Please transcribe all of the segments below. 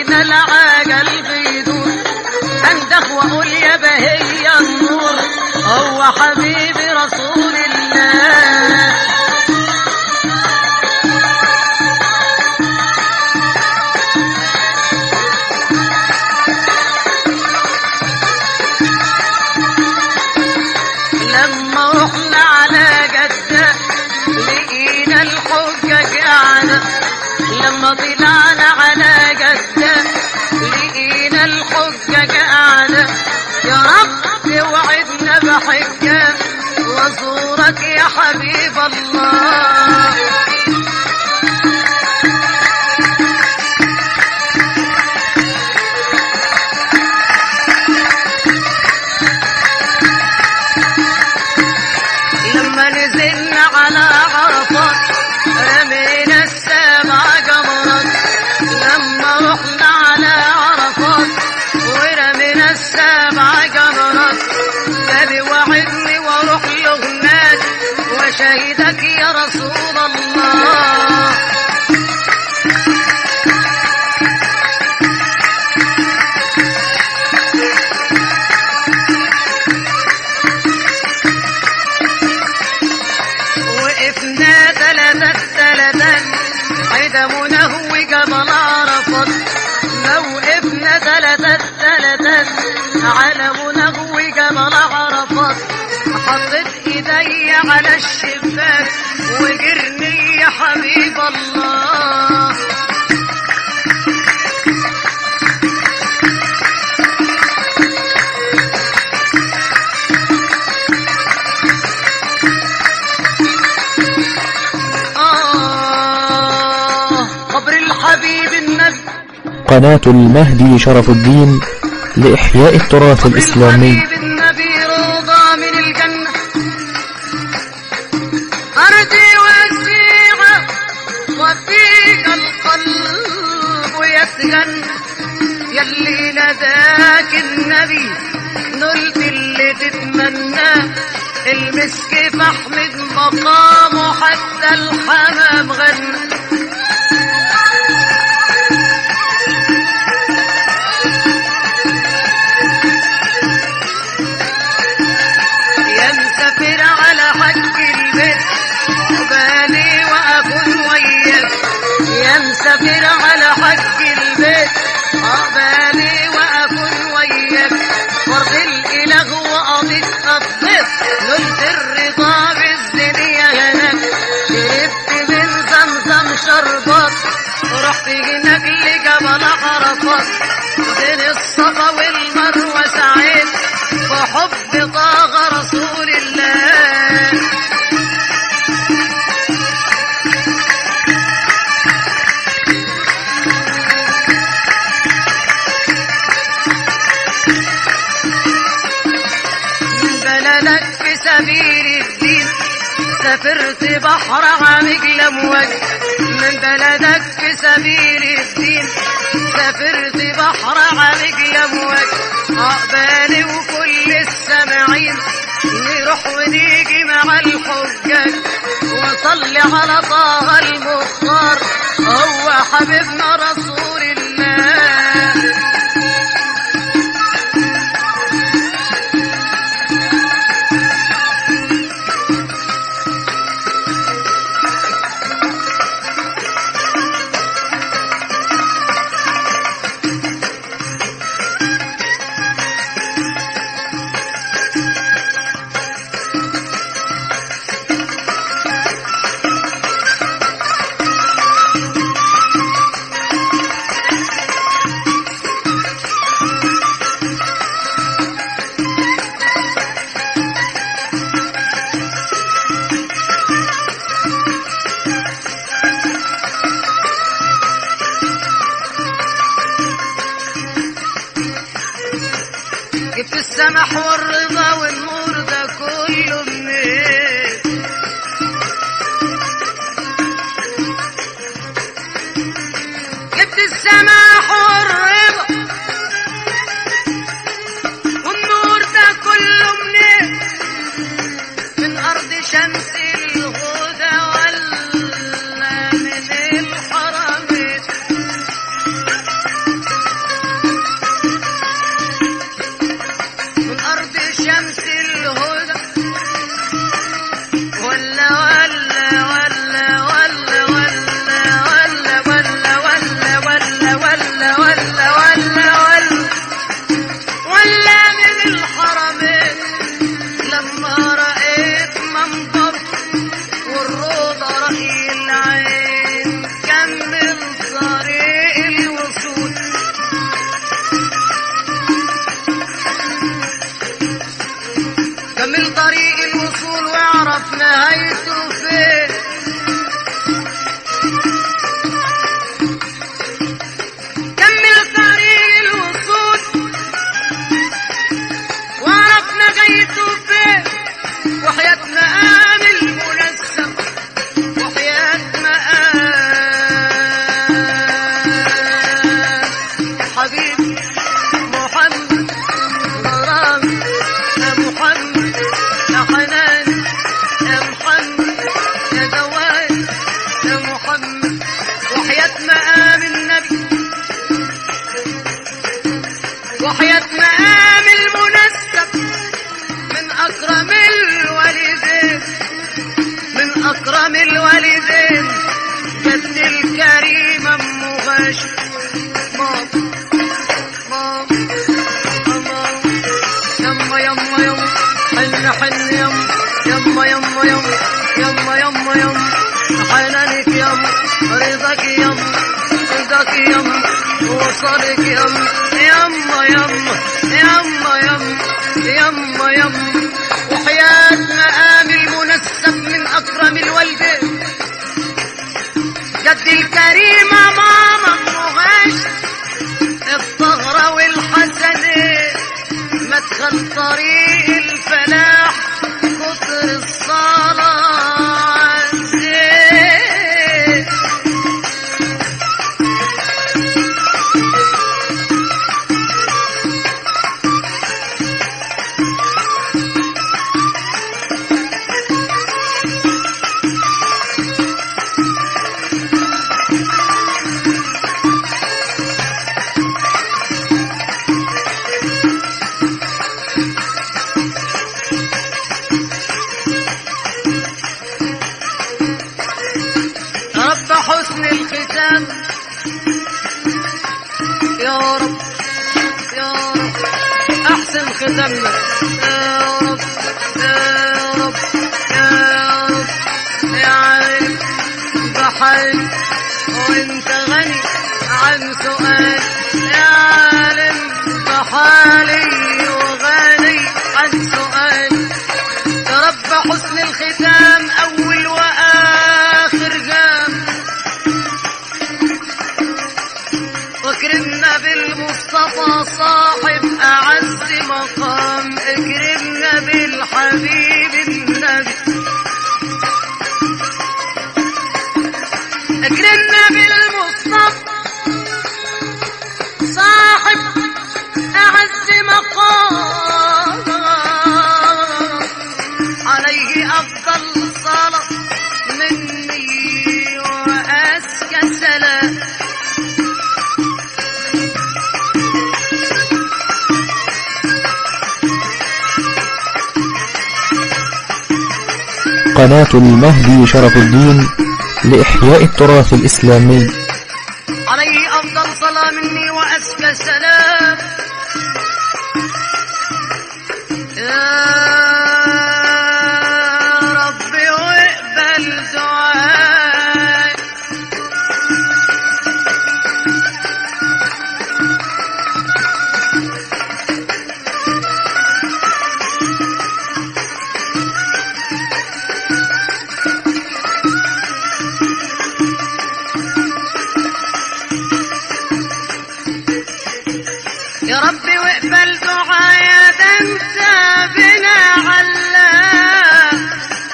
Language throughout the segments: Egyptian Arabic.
بينا العجل بيدور انده واقول يا بهي النور هو حبيبي رسول الله لما رحنا على جدة لقينا الحجة قاعدة لما طلعنا على جدة لقينا الحجة قاعدة يا رب اوعدنا بحجة وزورك يا حبيب الله لما نزلنا على عرفات رمينا السبع جمرات لما رحنا على عرفات ورمينا السبع جمرات قال وعدني واروح له هناك وشهدك يا رسول الله وقفنا ثلاثة ثلاثة حيدا منهو جبل عرفات موقفنا ثلاثة ثلاثة على منهو جبل عرفات حطيت ايدي على الشباك وجرني يا حبيب الله آه قبر الحبيب النبي قناة المهدي شرف الدين لإحياء التراث الإسلامي حبيب النبي روضة من الجنة أرضي وسيعة وفيك القلب يسكن يلي نداك النبي نلت اللي تتمناه المسك فاحمد مقامه حتى الحمام غنى يا مسافر على حج البيت عقبالي واكون وياك يا مسافر على حج البيت عقبالي واكون وياك فرض الاله وقضيت الضيف نلت الرضا بالدنيا هناك شربت من زمزم شربات رحت هناك لجبل عرفات بين الصفا والمروه سعيد بحب طه رسول الله من بلدك في سبيل الدين سافرت بحر عميق لمواج من بلدك في سبيل الدين سافرت بحر عميق لمواج عقبالي وكل السامعين نروح ونيجي مع الحجاج وصلي على طه المختار هو حبيبنا رسول الله جبت السمح والرضا والنور ده كله منين جبت السماح والرضا والنور ده كله منين من ارض شمس الهدى ولا من الحرمين طريق الوصول واعرف نهايته فين كمل طريق الوصول واعرف نهايته فين وحياة مقام المنسب وحياة مقام حبيبي محمد غرام يا محمد يا حنان يا محمد يا جواد يا محمد وحياة مقام النبي وحياة مقام المنسب من أكرم الوالدين من أكرم الوالدين جد الكريم أم غاشم ماما ماما ماما يما يما يما حن حن يما يما يما يما يما يما يما حنانك يما رضاك يما رضاك يما وصلك يما يما يما يما يما يما يما وحياة مقام المنسب من أكرم الوالدين جد الكريمة ماما مغاش الثغرة والحسنين مدخل طريق الفلاح كتر الصلاة عزيز رب حسن الختام يا رب يا رب احسن ختامنا يا رب يا رب يا رب يا عالم بحال وانت غني عن سؤال يا عالم بحالي وغني عن سؤال يا رب حسن الختام أول وآخر جام واكرمنا بالمصطفى صاحب أعز مقام اكرمنا بالحبيب النبي اكرمنا بالمصطفى صاحب أعز مقام عليه أفضل صلاة مني وأزكى سلام قناة المهدي شرف الدين لإحياء التراث الإسلامي عليه أفضل صلاة مني وأزكى سلام يا ربي واقبل دعائي يا ربي واقبل دعايا ده انت بنا علام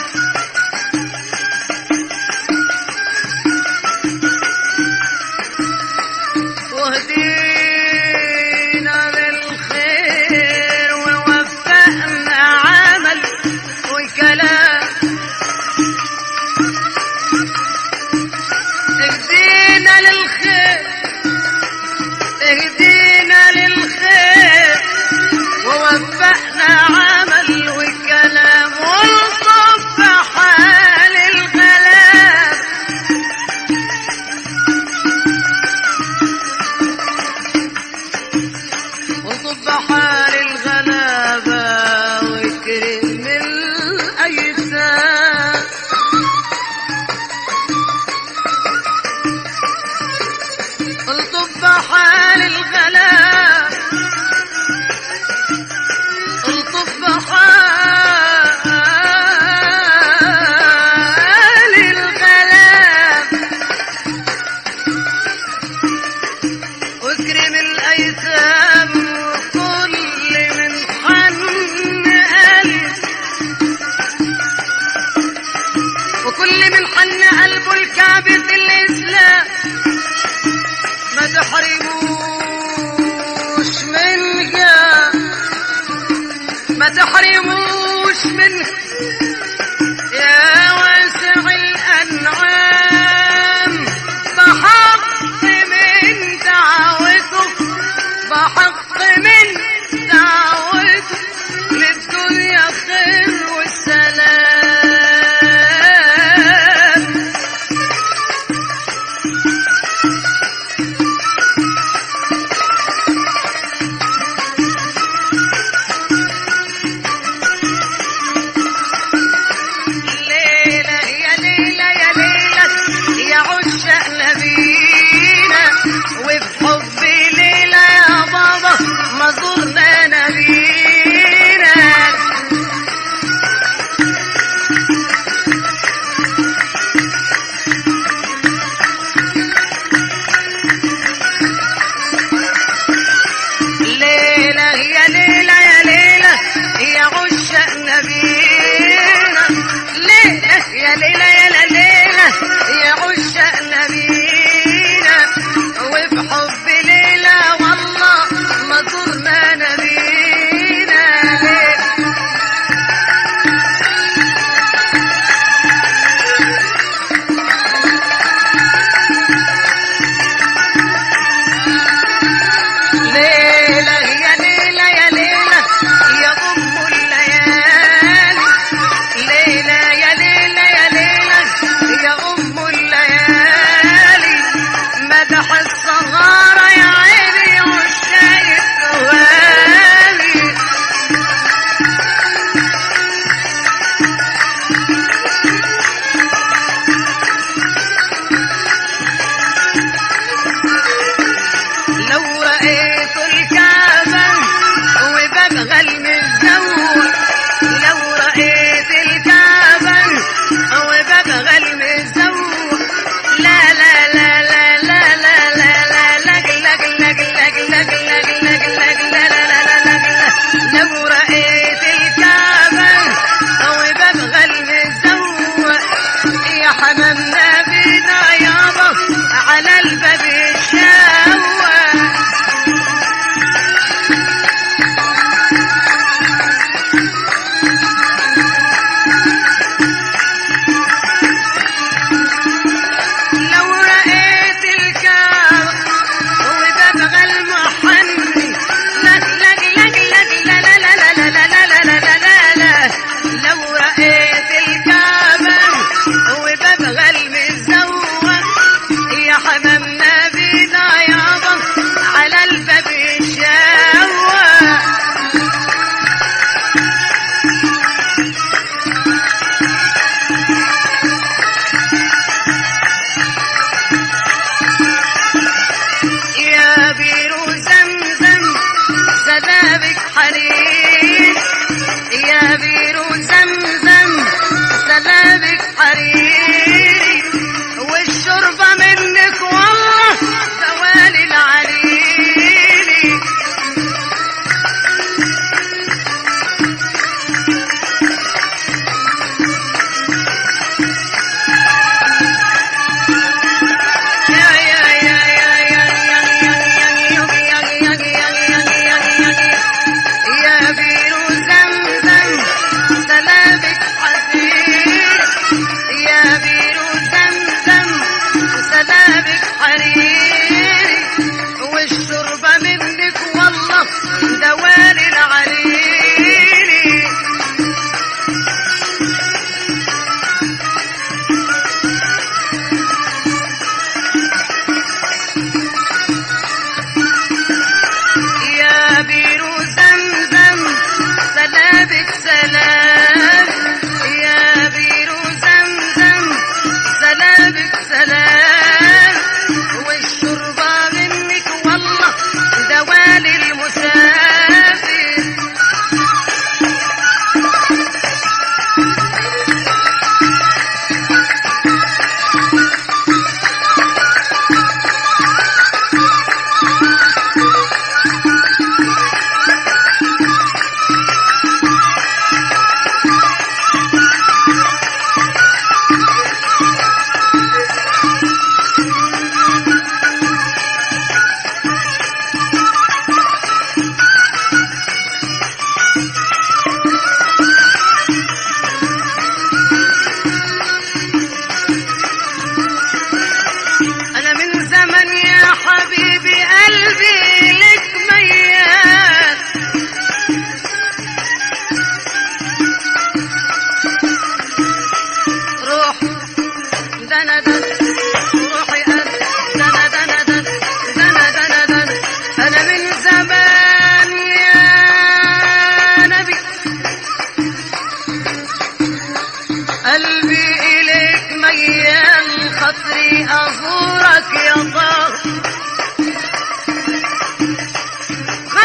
واهدينا للخير ووفقنا عمل وكلام اهدينا للخير اهدينا للخير ووفقنا عمل وكلام كعبة الإسلام ما تحرموش منها ما تحرموش منها يا واسع الأنعام بحق من دعوته بحق من دعوته للدنيا خير والسلام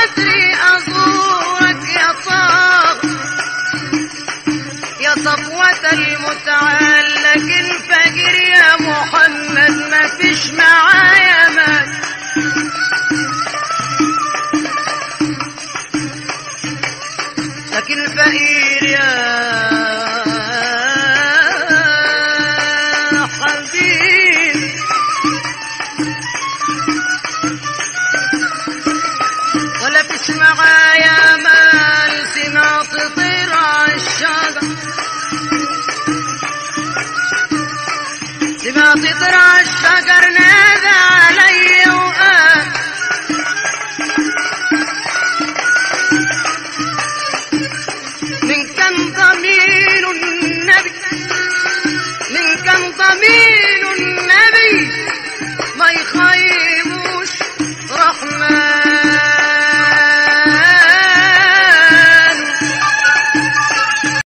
خاطري أزورك يا طاغ يا صفوة المتعلق الفقير يا محمد ما فيش معايا مال لكن فقير يا حبيب ولا فيش معايا مال سمعت طير الشجر سمعت طير الشجر نادي